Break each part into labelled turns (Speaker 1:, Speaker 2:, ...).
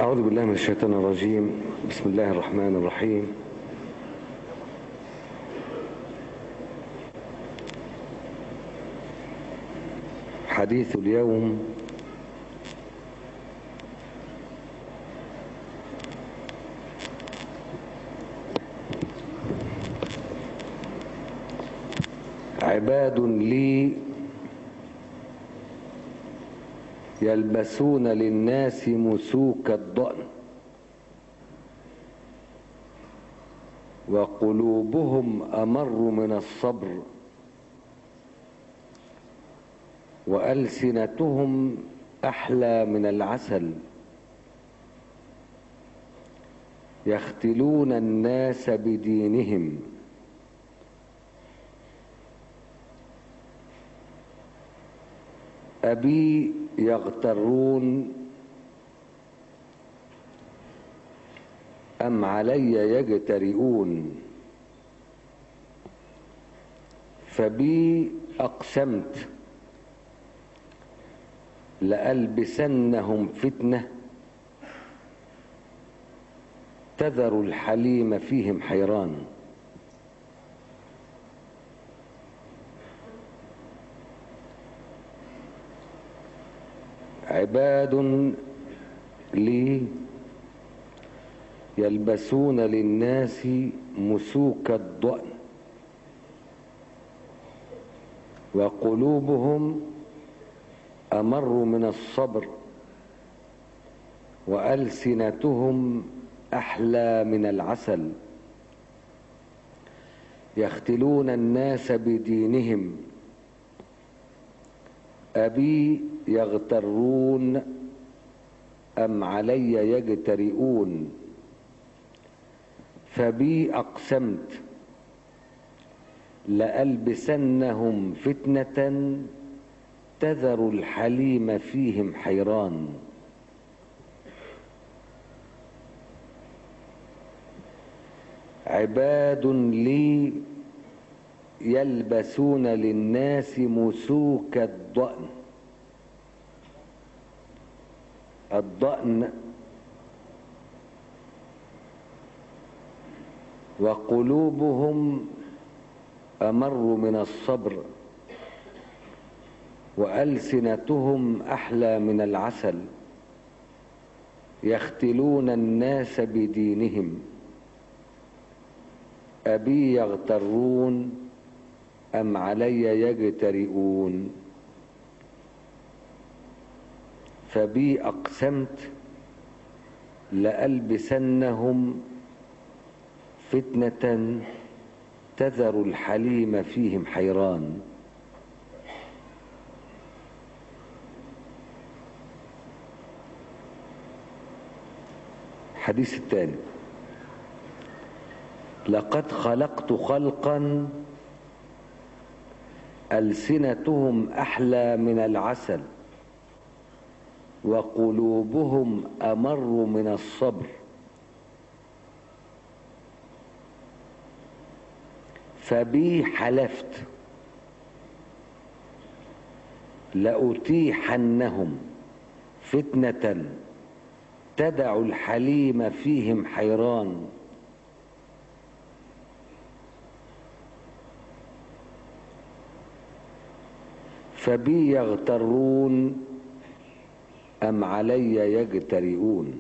Speaker 1: أعوذ بالله من الشيطان الرجيم بسم الله الرحمن الرحيم حديث اليوم عباد لي يلبسون للناس مسوك الضأن وقلوبهم أمر من الصبر وألسنتهم أحلى من العسل يختلون الناس بدينهم أبي يغترون أم علي يجترئون فبي أقسمت لألبسنهم فتنة تذر الحليم فيهم حيران عباد لي يلبسون للناس مسوك الضأن وقلوبهم أمر من الصبر وألسنتهم أحلى من العسل يختلون الناس بدينهم أبي يغترون أم علي يجترئون فبي أقسمت لألبسنهم فتنة تذر الحليم فيهم حيران عباد لي يلبسون للناس مسوك الضأن الضأن وقلوبهم أمر من الصبر وألسنتهم أحلى من العسل يختلون الناس بدينهم أبي يغترون أم علي يجترئون فبي أقسمت لألبسنهم فتنة تذر الحليم فيهم حيران الحديث الثاني لقد خلقت خلقا ألسنتهم أحلى من العسل وقلوبهم أمر من الصبر فبي حلفت لأتيحنهم فتنة تدع الحليم فيهم حيران فبي يغترون أم علي يجترئون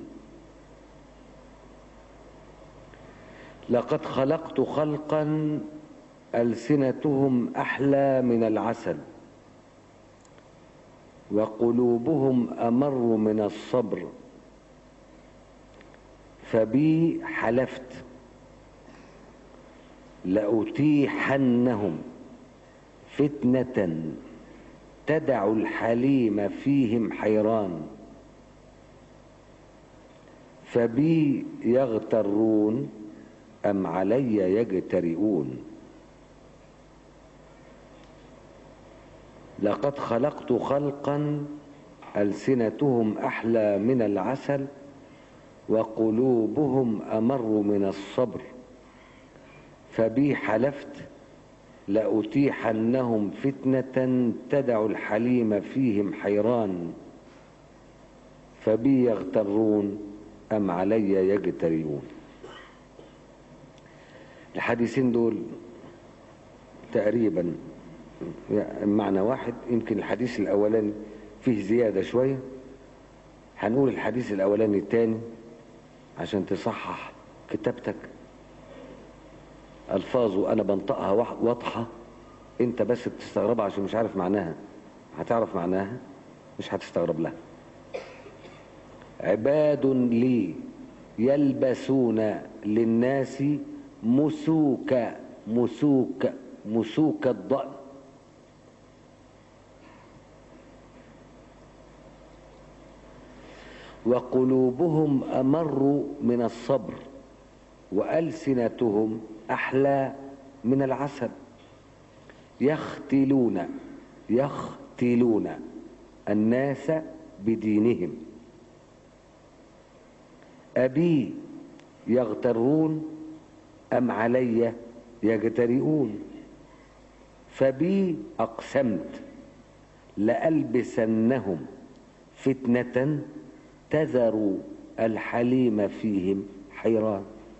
Speaker 1: لقد خلقت خلقا ألسنتهم أحلى من العسل وقلوبهم أمر من الصبر فبي حلفت لأتيحنهم فتنة تدع الحليم فيهم حيران فبي يغترون أم علي يجترئون لقد خلقت خلقا ألسنتهم أحلى من العسل وقلوبهم أمر من الصبر فبي حلفت لأتيحنهم فتنة تدع الحليم فيهم حيران فبي يغترون أم علي يجترئون الحديثين دول تقريبا معنى واحد يمكن الحديث الأولاني فيه زيادة شوية هنقول الحديث الأولاني التاني عشان تصحح كتابتك ألفاظه أنا بنطقها واضحة أنت بس بتستغربها عشان مش عارف معناها هتعرف معناها مش هتستغرب لها عباد لي يلبسون للناس مسوك مسوك مسوك الضأن وقلوبهم أمر من الصبر وألسنتهم أحلى من العسل يختلون يختلون الناس بدينهم أبي يغترون أم علي يجترئون فبي أقسمت لألبسنهم فتنة تذر الحليم فيهم حيران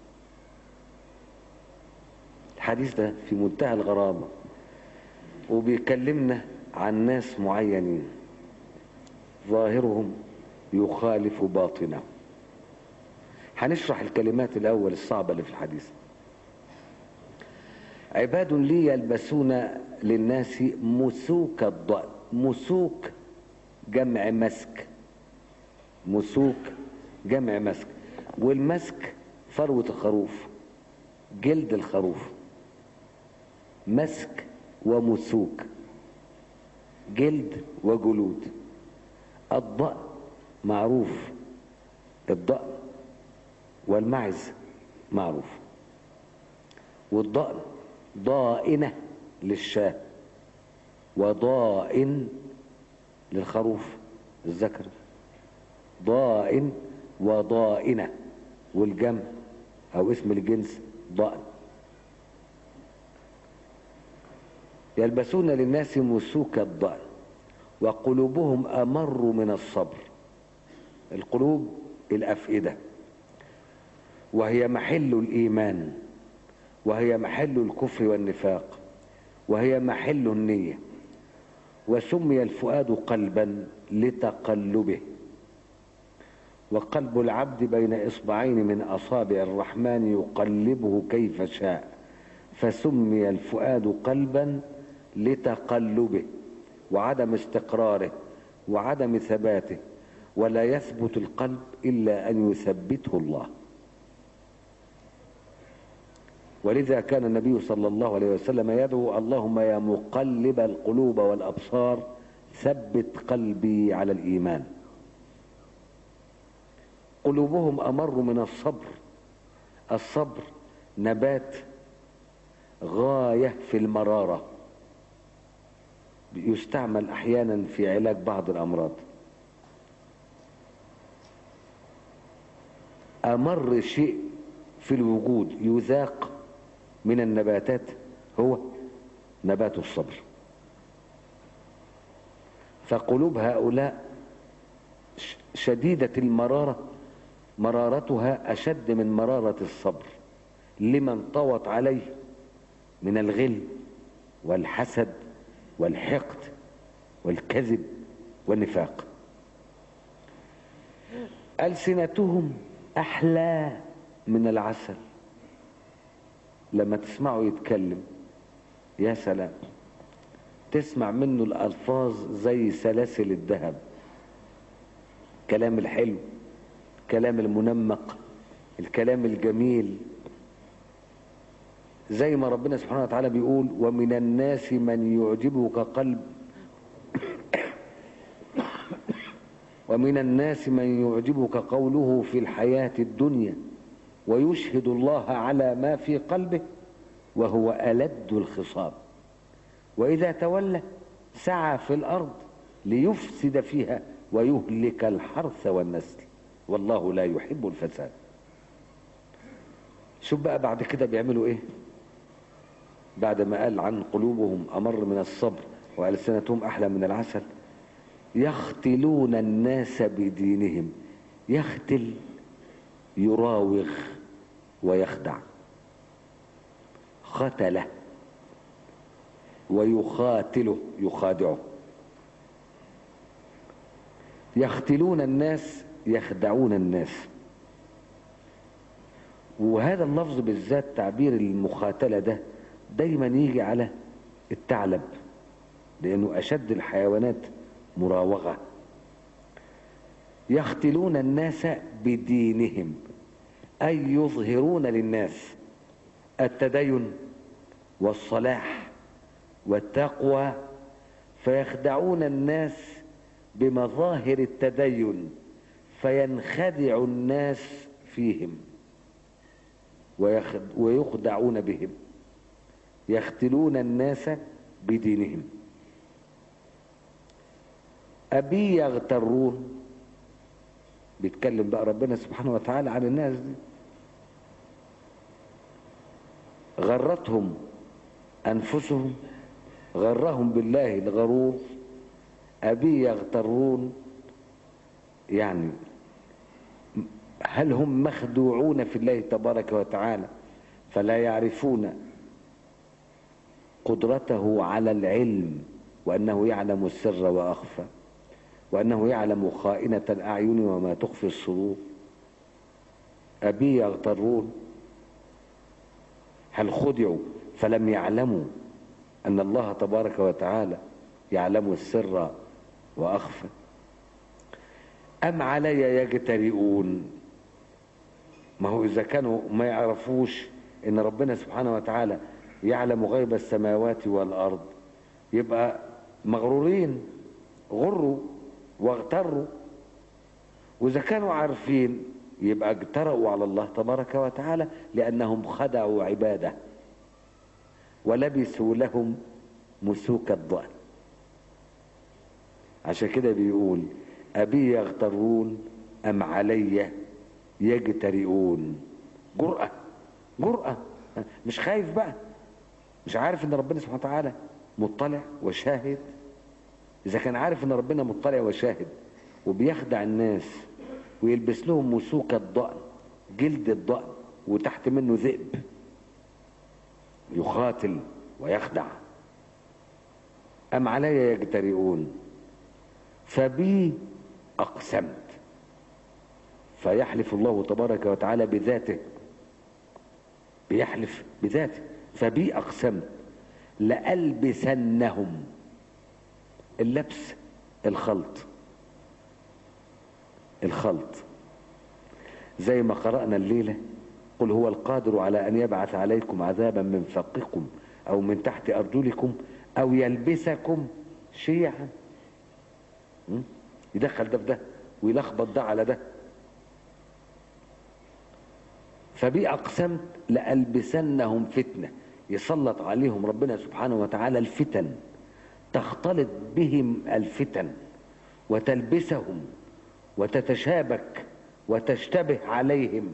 Speaker 1: الحديث ده في منتهى الغرابة وبيكلمنا عن ناس معينين ظاهرهم يخالف باطنهم هنشرح الكلمات الأول الصعبة اللي في الحديث عباد لي يلبسون للناس مسوك الضأن مسوك جمع مسك مسوك جمع مسك والمسك فروة الخروف جلد الخروف مسك ومسوك جلد وجلود الضأن معروف الضأن والمعز معروف والضأن ضائنة للشاة وضائن للخروف الذكر ضائن وضائنة والجمع أو اسم الجنس ضائن يلبسون للناس مسوك الضأن وقلوبهم أمر من الصبر القلوب الأفئدة وهي محل الإيمان وهي محل الكفر والنفاق وهي محل النية وسمي الفؤاد قلبا لتقلبه وقلب العبد بين إصبعين من أصابع الرحمن يقلبه كيف شاء فسمي الفؤاد قلبا لتقلبه وعدم استقراره وعدم ثباته ولا يثبت القلب إلا أن يثبته الله ولذا كان النبي صلى الله عليه وسلم يدعو اللهم يا مقلب القلوب والأبصار ثبت قلبي على الإيمان قلوبهم أمر من الصبر الصبر نبات غاية في المرارة يستعمل أحيانا في علاج بعض الأمراض أمر شيء في الوجود يذاق من النباتات هو نبات الصبر فقلوب هؤلاء شديدة المرارة مرارتها أشد من مرارة الصبر لمن طوت عليه من الغل والحسد والحقد والكذب والنفاق ألسنتهم أحلى من العسل لما تسمعه يتكلم يا سلام تسمع منه الألفاظ زي سلاسل الذهب كلام الحلو كلام المنمق الكلام الجميل زي ما ربنا سبحانه وتعالى بيقول ومن الناس من يعجبك قلب ومن الناس من يعجبك قوله في الحياة الدنيا ويشهد الله على ما في قلبه وهو ألد الخصام وإذا تولى سعى في الأرض ليفسد فيها ويهلك الحرث والنسل والله لا يحب الفساد شوف بقى بعد كده بيعملوا ايه بعد ما قال عن قلوبهم أمر من الصبر وألسنتهم أحلى من العسل يختلون الناس بدينهم يختل يراوغ ويخدع ختله ويخاتله يخادعه يختلون الناس يخدعون الناس وهذا اللفظ بالذات تعبير المخاتلة ده دايما يجي على الثعلب لأنه أشد الحيوانات مراوغة يختلون الناس بدينهم أي يظهرون للناس التدين والصلاح والتقوى فيخدعون الناس بمظاهر التدين فينخدع الناس فيهم ويخدعون بهم يختلون الناس بدينهم أبي يغترون بيتكلم بقى ربنا سبحانه وتعالى عن الناس دي غرتهم أنفسهم غرهم بالله الغرور أبي يغترون يعني هل هم مخدوعون في الله تبارك وتعالى فلا يعرفون قدرته على العلم وأنه يعلم السر وأخفى وأنه يعلم خائنة الأعين وما تخفي الصدور أبي يغترون هل خدعوا فلم يعلموا أن الله تبارك وتعالى يعلم السر وأخفى أم علي يجترئون ما هو إذا كانوا ما يعرفوش إن ربنا سبحانه وتعالى يعلم غيب السماوات والأرض يبقى مغرورين غروا واغتروا وإذا كانوا عارفين يبقى اجترأوا على الله تبارك وتعالى لأنهم خدعوا عباده ولبسوا لهم مسوك الضأن عشان كده بيقول أبي يغترون أم علي يجترئون جرأة جرأة مش خايف بقى مش عارف ان ربنا سبحانه وتعالى مطلع وشاهد اذا كان عارف ان ربنا مطلع وشاهد وبيخدع الناس ويلبس لهم مسوك الضأن جلد الضأن وتحت منه ذئب يخاتل ويخدع أم علي يجترئون فبي أقسمت فيحلف الله تبارك وتعالى بذاته بيحلف بذاته فبي أقسمت لألبسنهم اللبس الخلط الخلط زي ما قرأنا الليلة قل هو القادر على أن يبعث عليكم عذابا من فوقكم أو من تحت أرجلكم أو يلبسكم شيعا يدخل ده في ده ويلخبط ده على ده فبي أقسمت لألبسنهم فتنة يسلط عليهم ربنا سبحانه وتعالى الفتن تختلط بهم الفتن وتلبسهم وتتشابك وتشتبه عليهم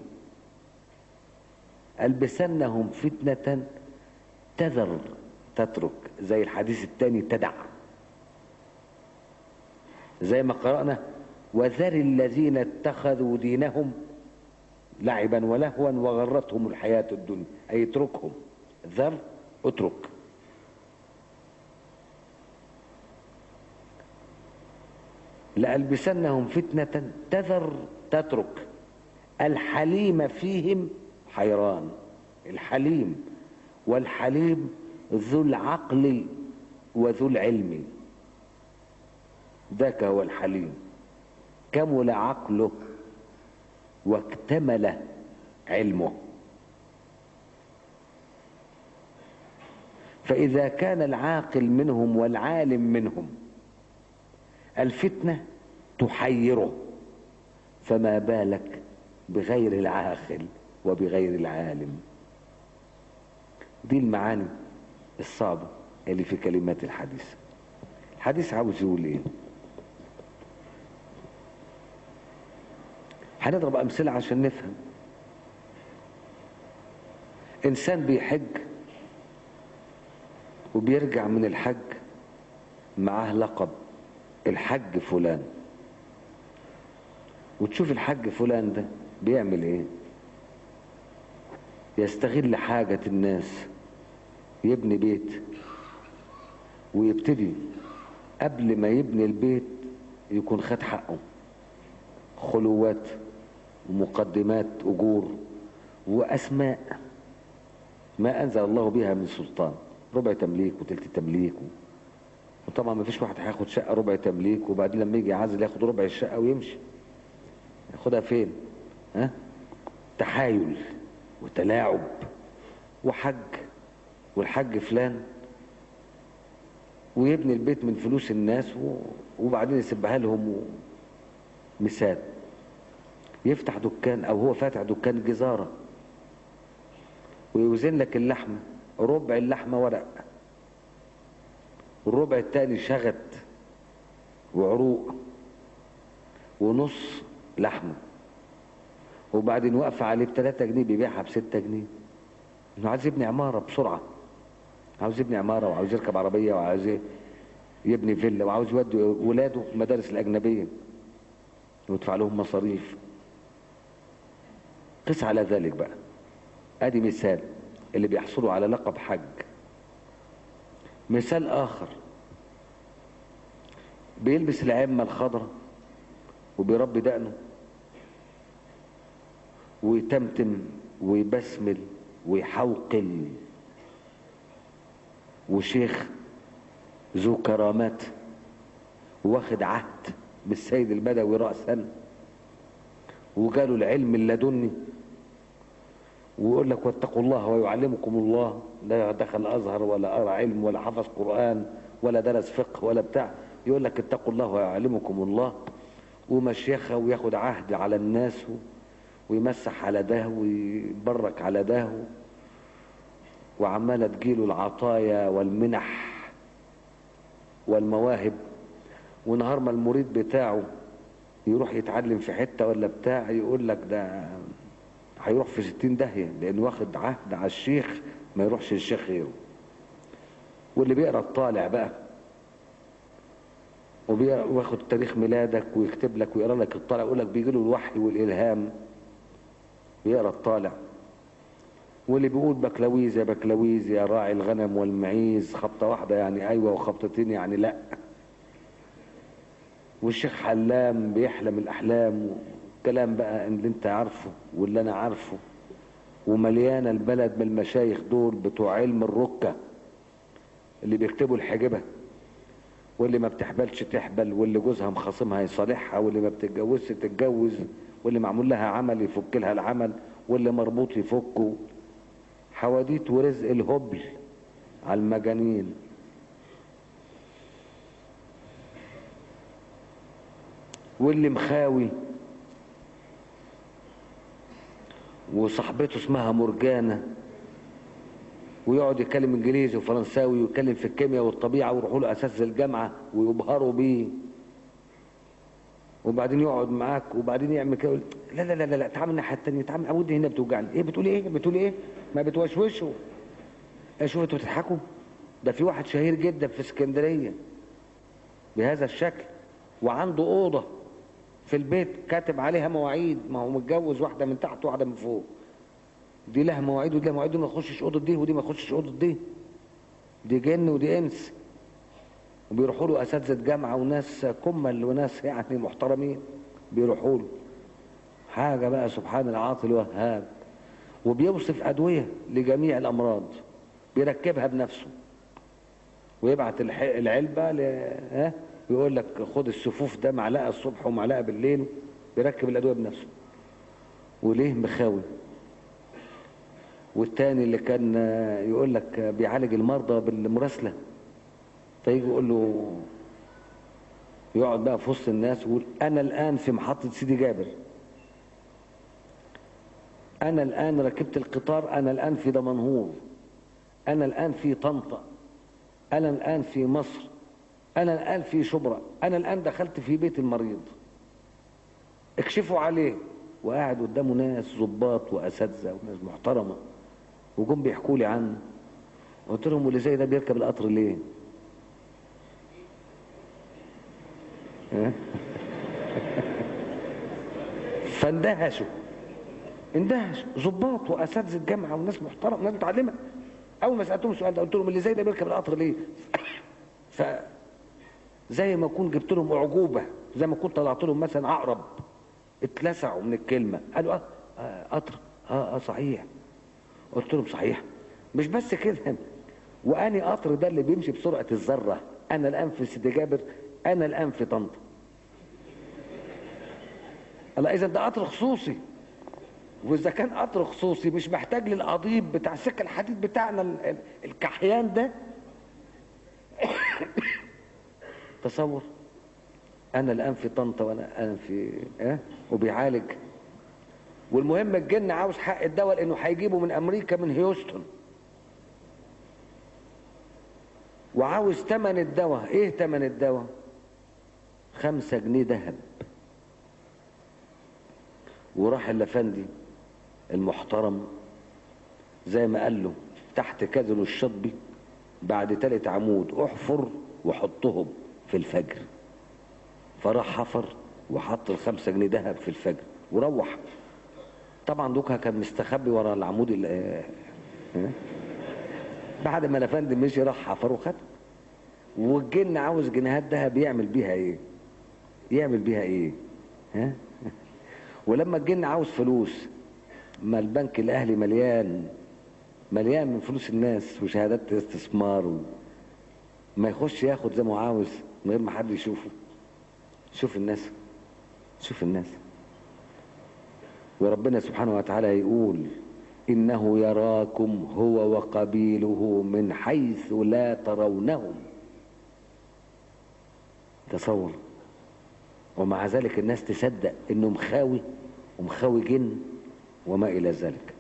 Speaker 1: ألبسنهم فتنة تذر تترك زي الحديث الثاني تدع زي ما قرأنا وذر الذين اتخذوا دينهم لعبا ولهوا وغرتهم الحياة الدنيا أي اتركهم ذر اترك لألبسنهم فتنة تذر تترك الحليم فيهم حيران الحليم والحليم ذو العقل وذو العلم ذاك هو الحليم كمل عقله واكتمل علمه فإذا كان العاقل منهم والعالم منهم الفتنة تحيره فما بالك بغير العاقل وبغير العالم دي المعاني الصعبة اللي في كلمات الحديث الحديث عاوز يقول ايه هنضرب امثلة عشان نفهم انسان بيحج وبيرجع من الحج معاه لقب الحج فلان وتشوف الحج فلان ده بيعمل ايه يستغل حاجة الناس يبني بيت ويبتدي قبل ما يبني البيت يكون خد حقه خلوات ومقدمات أجور وأسماء ما أنزل الله بها من سلطان ربع تمليك وتلت تمليك وطبعا ما فيش واحد هياخد شقة ربع تمليك وبعدين لما يجي يعزل ياخد ربع الشقة ويمشي ياخدها فين ها تحايل وتلاعب وحج والحج فلان ويبني البيت من فلوس الناس وبعدين يسيبها لهم مثال يفتح دكان او هو فاتح دكان جزارة ويوزن لك اللحمة ربع اللحمة ورق والربع التاني شغت وعروق ونص لحمة وبعدين وقف عليه بتلاتة جنيه بيبيعها بستة جنيه انه عايز يبني عمارة بسرعة عاوز يبني عمارة وعاوز يركب عربية وعاوز يبني فيلا وعاوز يودي ولاده المدارس الأجنبية ويدفع لهم مصاريف قس على ذلك بقى ادي مثال اللي بيحصلوا على لقب حج مثال اخر بيلبس العمة الخضراء وبيربي دقنه ويتمتم ويبسمل ويحوقل وشيخ ذو كرامات واخد عهد بالسيد البدوي رأسا وقالوا العلم اللدني ويقول لك واتقوا الله ويعلمكم الله لا دخل أزهر ولا قرأ علم ولا حفظ قرآن ولا درس فقه ولا بتاع يقول لك اتقوا الله ويعلمكم الله ومشيخة وياخد عهد على الناس ويمسح على ده ويبرك على ده وعمالة تجيله العطايا والمنح والمواهب ونهار ما المريد بتاعه يروح يتعلم في حتة ولا بتاع يقول لك ده هيروح في ستين داهية لأنه واخد عهد على الشيخ ما يروحش الشيخ غيره واللي بيقرا الطالع بقى وبياخد تاريخ ميلادك ويكتب لك ويقرا لك الطالع يقول لك بيجي له الوحي والإلهام بيقرا الطالع واللي بيقول بكلاويز يا بكلاويز يا راعي الغنم والمعيز خبطة واحدة يعني أيوة وخبطتين يعني لأ والشيخ حلام بيحلم الأحلام كلام بقى اللي انت عارفه واللي أنا عارفه ومليانة البلد من المشايخ دول بتوع علم الركة اللي بيكتبوا الحجبة واللي ما بتحبلش تحبل واللي جوزها مخاصمها يصالحها واللي ما بتتجوزش تتجوز واللي معمول لها عمل يفك لها العمل واللي مربوط يفكه حواديت ورزق الهبل على المجانين واللي مخاوي وصاحبته اسمها مرجانة ويقعد يتكلم انجليزي وفرنساوي ويتكلم في الكيمياء والطبيعة ويروحوا له اساس الجامعة ويبهروا بيه وبعدين يقعد معاك وبعدين يعمل كده يقول لا لا لا لا تعال من الناحيه الثانيه تعال عودي هنا بتوجعني ايه بتقول ايه بتقول ايه ما بتوشوشوا ايه شوفوا انتوا بتضحكوا ده في واحد شهير جدا في اسكندريه بهذا الشكل وعنده اوضه في البيت كاتب عليها مواعيد ما هو متجوز واحده من تحت وواحده من فوق دي لها مواعيد ودي لها مواعيد ودي ما تخشش اوضه دي ودي ما تخشش اوضه دي دي جن ودي انس وبيروحوا له اساتذه جامعه وناس كمل وناس يعني محترمين بيروحوا له حاجه بقى سبحان العاطي الوهاب وبيوصف ادويه لجميع الامراض بيركبها بنفسه ويبعت العلبه ل... ها ويقول لك خد السفوف ده معلقه الصبح ومعلقه بالليل بيركب الادويه بنفسه وليه مخاوي والتاني اللي كان يقول لك بيعالج المرضى بالمراسله فيجي يقول له يقعد بقى في وسط الناس ويقول انا الان في محطه سيدي جابر انا الان ركبت القطار انا الان في دمنهور انا الان في طنطا انا الان في مصر انا الان في شبرا انا الان دخلت في بيت المريض اكشفوا عليه وقاعد قدامه ناس ظباط واساتذه وناس محترمه وجم بيحكوا لي عنه قلت لهم واللي زي ده بيركب القطر ليه فاندهشوا اندهش ظباط واساتذه جامعه وناس محترمه ناس متعلمه اول ما سالتهم السؤال ده قلت لهم اللي زي ده بيركب القطر ليه ف زي ما اكون جبت لهم اعجوبه زي ما كنت طلعت لهم مثلا عقرب اتلسعوا من الكلمه قالوا اه, آه قطر اه اه صحيح قلت لهم صحيح مش بس كده واني قطر ده اللي بيمشي بسرعه الذره انا الان في سيدي جابر انا الان في طنطا الله اذا ده قطر خصوصي واذا كان قطر خصوصي مش محتاج للقضيب بتاع سكه الحديد بتاعنا ال- ال- الكحيان ده تصور انا الان في طنطا وانا انا في اه وبيعالج والمهم الجن عاوز حق الدواء لانه هيجيبه من امريكا من هيوستن وعاوز تمن الدواء ايه تمن الدواء خمسة جنيه ذهب وراح الافندي المحترم زي ما قال له تحت كذل الشطبي بعد تالت عمود احفر وحطهم في الفجر فراح حفر وحط الخمسة جنيه ذهب في الفجر وروح طبعا دوكها كان مستخبي ورا العمود ال- آه، آه. بعد ما الافندي مشي راح حفر وخد والجن عاوز جنيهات ذهب يعمل بيها ايه يعمل بيها ايه ها ولما الجن عاوز فلوس ما البنك الاهلي مليان مليان من فلوس الناس وشهادات استثمار و... ما يخش ياخد زي ما هو عاوز من غير ما حد يشوفه شوف الناس شوف الناس وربنا سبحانه وتعالى يقول إنه يراكم هو وقبيله من حيث لا ترونهم تصور ومع ذلك الناس تصدق انه مخاوي ومخاوي جن وما الى ذلك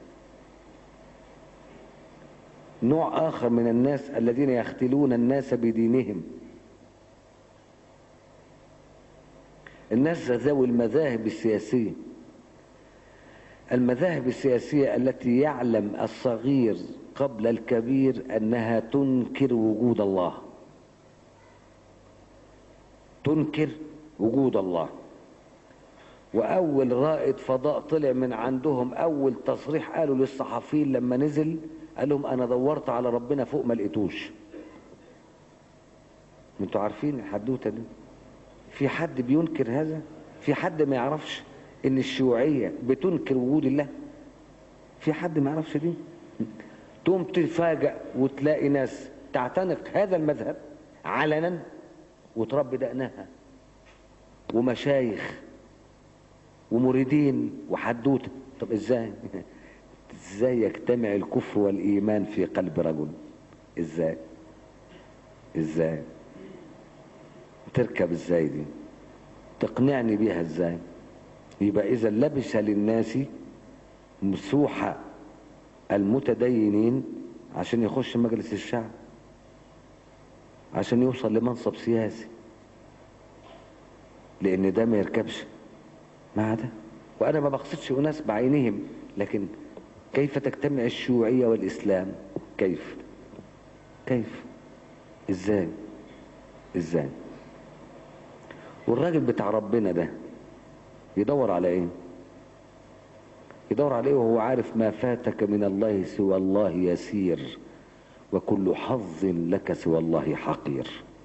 Speaker 1: نوع اخر من الناس الذين يختلون الناس بدينهم الناس ذوي المذاهب السياسيه المذاهب السياسيه التي يعلم الصغير قبل الكبير انها تنكر وجود الله تنكر وجود الله واول رائد فضاء طلع من عندهم اول تصريح قالوا للصحفيين لما نزل قال لهم انا دورت على ربنا فوق ما لقيتوش انتوا عارفين الحدوته دي في حد بينكر هذا في حد ما يعرفش ان الشيوعيه بتنكر وجود الله في حد ما يعرفش دي تقوم تفاجأ وتلاقي ناس تعتنق هذا المذهب علنا وتربي دقنها ومشايخ ومريدين وحدوته طب ازاي ازاي يجتمع الكفر والايمان في قلب رجل ازاي ازاي تركب ازاي دي تقنعني بيها ازاي يبقى اذا لبس للناس مسوحة المتدينين عشان يخش مجلس الشعب عشان يوصل لمنصب سياسي لان ده ما يركبش مع ده وانا ما بقصدش اناس بعينهم لكن كيف تجتمع الشيوعية والاسلام كيف كيف ازاي ازاي والراجل بتاع ربنا ده يدور على ايه يدور عليه وهو عارف ما فاتك من الله سوى الله يسير وكل حظ لك سوى الله حقير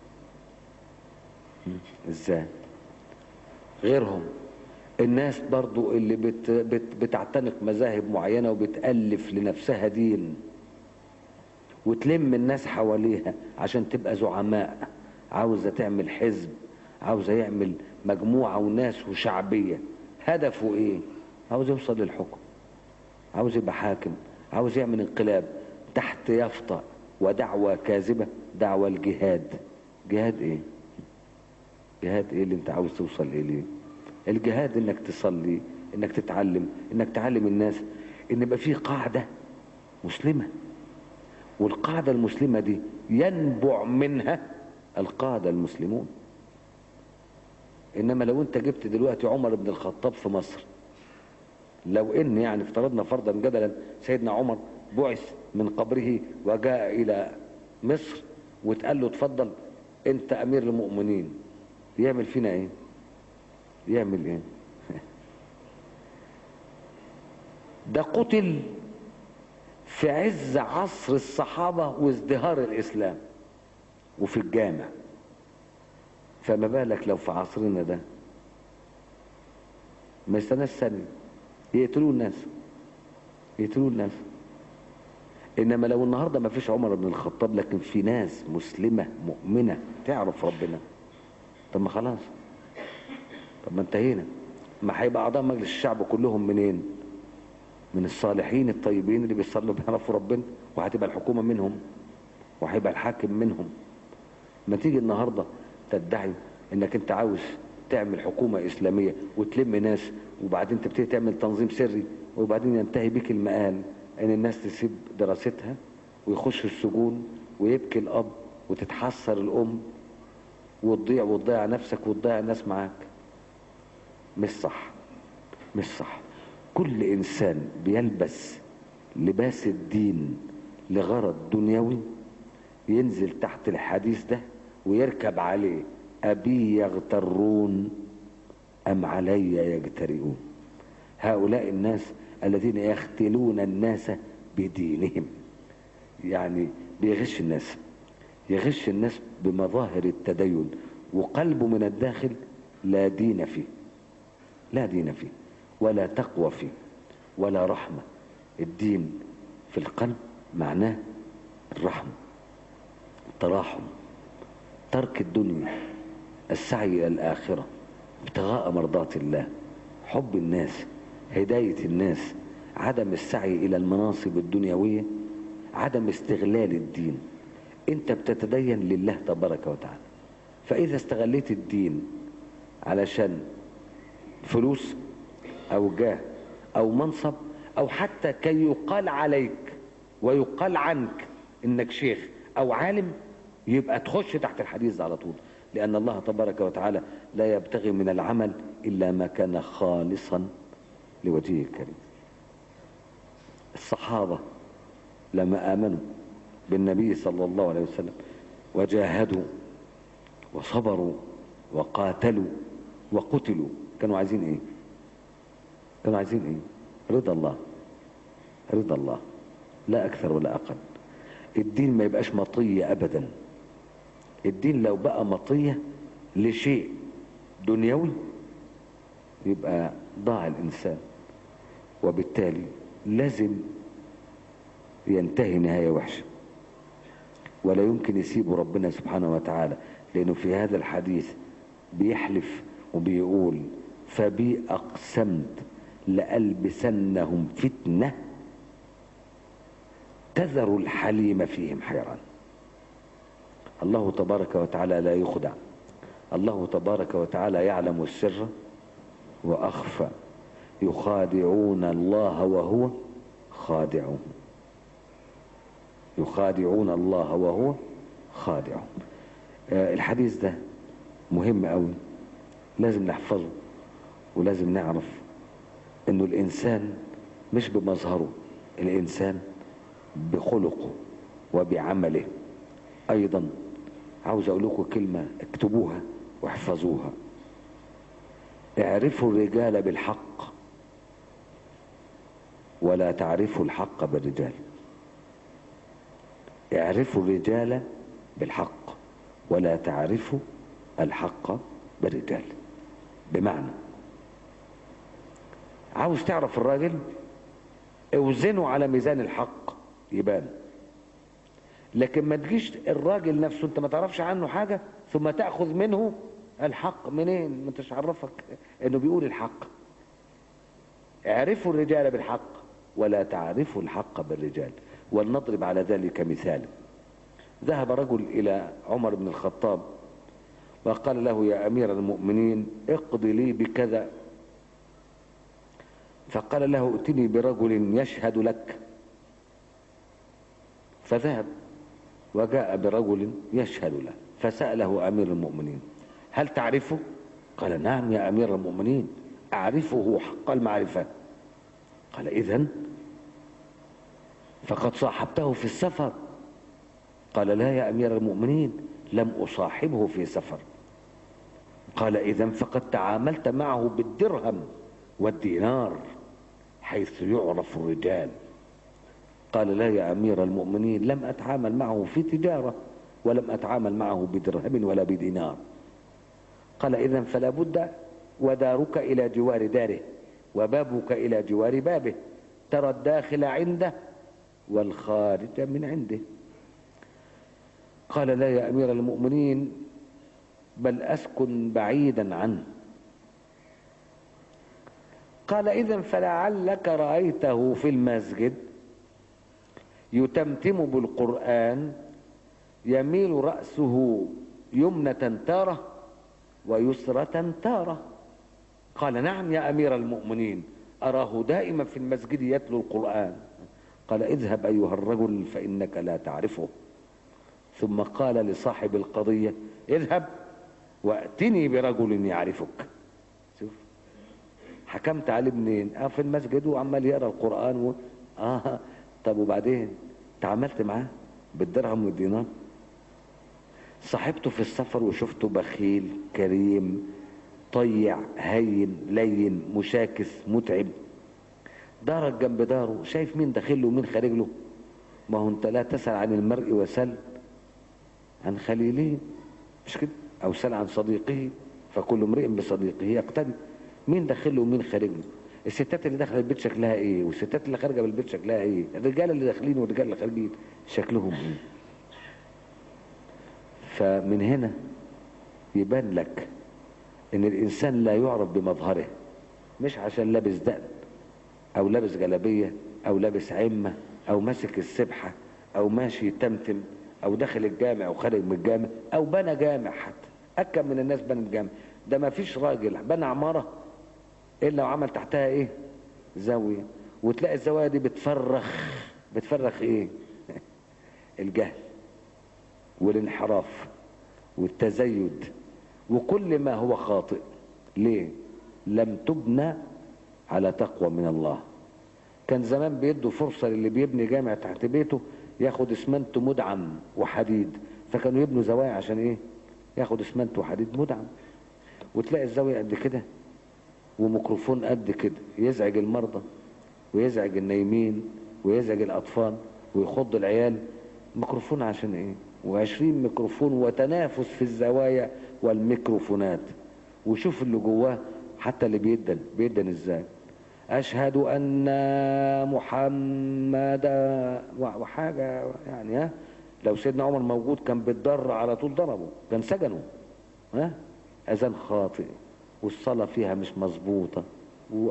Speaker 1: ازاي غيرهم الناس برضو اللي بت بت بتعتنق مذاهب معينة وبتألف لنفسها دين وتلم الناس حواليها عشان تبقى زعماء عاوزة تعمل حزب عاوزة يعمل مجموعة وناس وشعبية هدفه ايه عاوز يوصل للحكم عاوز يبقى حاكم عاوز يعمل انقلاب تحت يافطة ودعوة كاذبة دعوة الجهاد جهاد ايه جهاد ايه اللي انت عاوز توصل اليه الجهاد انك تصلي انك تتعلم انك تعلم الناس ان يبقى في قاعدة مسلمة والقاعدة المسلمة دي ينبع منها القادة المسلمون انما لو انت جبت دلوقتي عمر بن الخطاب في مصر لو ان يعني افترضنا فرضا جدلا سيدنا عمر بعث من قبره وجاء الى مصر واتقال له اتفضل انت امير المؤمنين يعمل فينا ايه يعمل ايه ده قتل في عز عصر الصحابة وازدهار الإسلام وفي الجامع فما بالك لو في عصرنا ده ما يستناش ثانية يقتلوا الناس يقتلوا الناس انما لو النهارده ما فيش عمر بن الخطاب لكن في ناس مسلمه مؤمنه تعرف ربنا طب ما خلاص طب ما انتهينا ما هيبقى اعضاء مجلس الشعب كلهم منين من الصالحين الطيبين اللي بيصلوا بيعرفوا ربنا وهتبقى الحكومه منهم وهيبقى الحاكم منهم ما تيجي النهارده تدعي انك انت عاوز تعمل حكومه اسلاميه وتلم ناس وبعدين تبتدي تعمل تنظيم سري وبعدين ينتهي بك المقال ان الناس تسيب دراستها ويخشوا السجون ويبكي الاب وتتحسر الام وتضيع وتضيع نفسك وتضيع الناس معاك مش صح مش صح كل انسان بيلبس لباس الدين لغرض دنيوي ينزل تحت الحديث ده ويركب عليه ابي يغترون ام علي يجترئون هؤلاء الناس الذين يختلون الناس بدينهم يعني بيغش الناس يغش الناس بمظاهر التدين وقلبه من الداخل لا دين فيه لا دين فيه ولا تقوى فيه ولا رحمة الدين في القلب معناه الرحمة التراحم ترك الدنيا السعي إلى الآخرة ابتغاء مرضات الله حب الناس هداية الناس عدم السعي إلى المناصب الدنيوية عدم استغلال الدين انت بتتدين لله تبارك وتعالى فإذا استغليت الدين علشان فلوس أو جاه أو منصب أو حتى كي يقال عليك ويقال عنك إنك شيخ أو عالم يبقى تخش تحت الحديث ده على طول لأن الله تبارك وتعالى لا يبتغي من العمل إلا ما كان خالصا لوجهه الكريم الصحابة لما آمنوا بالنبي صلى الله عليه وسلم وجاهدوا وصبروا وقاتلوا وقتلوا كانوا عايزين ايه كانوا عايزين ايه رضا الله رضا الله لا اكثر ولا اقل الدين ما يبقاش مطية ابدا الدين لو بقى مطية لشيء دنيوي يبقى ضاع الانسان وبالتالي لازم ينتهي نهاية وحشة ولا يمكن يسيبه ربنا سبحانه وتعالى لأنه في هذا الحديث بيحلف وبيقول فبي أقسمت لألبسنهم فتنة تذر الحليم فيهم حيران الله تبارك وتعالى لا يخدع الله تبارك وتعالى يعلم السر وأخفى يخادعون الله وهو خادعهم يخادعون الله وهو خادعهم آه الحديث ده مهم قوي لازم نحفظه ولازم نعرف انه الانسان مش بمظهره الانسان بخلقه وبعمله ايضا عاوز اقول لكم كلمه اكتبوها واحفظوها اعرفوا الرجال بالحق ولا تعرفوا الحق بالرجال اعرفوا الرجال بالحق ولا تعرفوا الحق بالرجال بمعنى عاوز تعرف الراجل اوزنه على ميزان الحق يبان لكن ما تجيش الراجل نفسه انت ما تعرفش عنه حاجة ثم تأخذ منه الحق منين ما انتش عرفك انه بيقول الحق اعرفوا الرجال بالحق ولا تعرفوا الحق بالرجال ولنضرب على ذلك مثال ذهب رجل إلى عمر بن الخطاب وقال له يا أمير المؤمنين اقض لي بكذا فقال له ائتني برجل يشهد لك فذهب وجاء برجل يشهد له فسأله أمير المؤمنين هل تعرفه؟ قال نعم يا أمير المؤمنين أعرفه حق المعرفة قال إذن فقد صاحبته في السفر قال لا يا أمير المؤمنين لم أصاحبه في سفر قال إذا فقد تعاملت معه بالدرهم والدينار حيث يعرف الرجال قال لا يا أمير المؤمنين لم أتعامل معه في تجارة ولم أتعامل معه بدرهم ولا بدينار قال إذا فلا بد ودارك إلى جوار داره وبابك إلى جوار بابه ترى الداخل عنده والخارج من عنده قال لا يا أمير المؤمنين بل أسكن بعيدا عنه قال إذا فلعلك رأيته في المسجد يتمتم بالقرآن يميل رأسه يمنة تارة ويسرة تارة قال نعم يا أمير المؤمنين أراه دائما في المسجد يتلو القرآن قال اذهب أيها الرجل فإنك لا تعرفه ثم قال لصاحب القضية اذهب واتني برجل يعرفك شوف حكمت عليه منين اه في المسجد وعمال يقرا القران و... اه طب وبعدين تعاملت معاه بالدرهم والدينار صاحبته في السفر وشفته بخيل كريم طيع هين لين مشاكس متعب دارك جنب داره شايف مين داخل له ومين خارج له ما هو انت لا تسأل عن المرء وسل عن خليله مش كده او سأل عن صديقه فكل امرئ بصديقه يقتدي مين داخل له ومين خارج له الستات اللي داخله البيت شكلها ايه والستات اللي خارجه من البيت شكلها ايه الرجال اللي داخلين والرجال اللي خارجين شكلهم ايه فمن هنا يبان لك ان الانسان لا يعرف بمظهره مش عشان لابس دقن او لابس جلابيه او لابس عمه او ماسك السبحه او ماشي تمتم او داخل الجامع وخارج من الجامع او بنى جامع حتى اكم من الناس بنى الجامع ده ما فيش راجل بنى عماره الا وعمل تحتها ايه زاويه وتلاقي الزوايا دي بتفرخ بتفرخ ايه الجهل والانحراف والتزيد وكل ما هو خاطئ ليه لم تبنى على تقوى من الله كان زمان بيدوا فرصة للي بيبني جامع تحت بيته ياخد اسمنت مدعم وحديد فكانوا يبنوا زوايا عشان ايه ياخد اسمنت وحديد مدعم وتلاقي الزاوية قد كده وميكروفون قد كده يزعج المرضى ويزعج النايمين ويزعج الاطفال ويخض العيال ميكروفون عشان ايه وعشرين ميكروفون وتنافس في الزوايا والميكروفونات وشوف اللي جواه حتى اللي بيدن بيدن ازاي اشهد ان محمدا وحاجه يعني ها لو سيدنا عمر موجود كان بيتضر على طول ضربه كان سجنه ها اذان خاطئ والصلاه فيها مش مظبوطه و...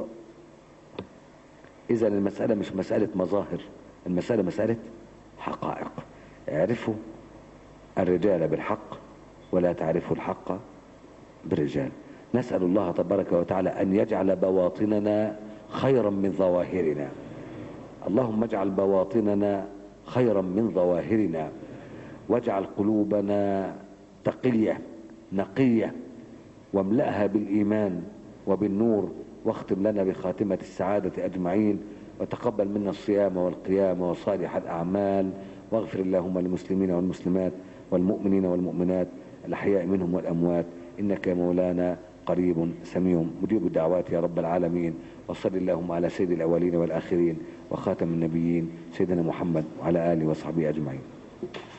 Speaker 1: اذا المساله مش مساله مظاهر المساله مساله حقائق اعرفوا الرجال بالحق ولا تعرفوا الحق بالرجال نسأل الله تبارك وتعالى أن يجعل بواطننا خيرا من ظواهرنا اللهم اجعل بواطننا خيرا من ظواهرنا واجعل قلوبنا تقية نقية واملأها بالإيمان وبالنور واختم لنا بخاتمة السعادة أجمعين وتقبل منا الصيام والقيام وصالح الأعمال واغفر اللهم للمسلمين والمسلمات والمؤمنين والمؤمنات الأحياء منهم والأموات إنك يا مولانا قريب سميع مجيب الدعوات يا رب العالمين وصل اللهم على سيد الأولين والآخرين وخاتم النبيين سيدنا محمد وعلى آله وصحبه أجمعين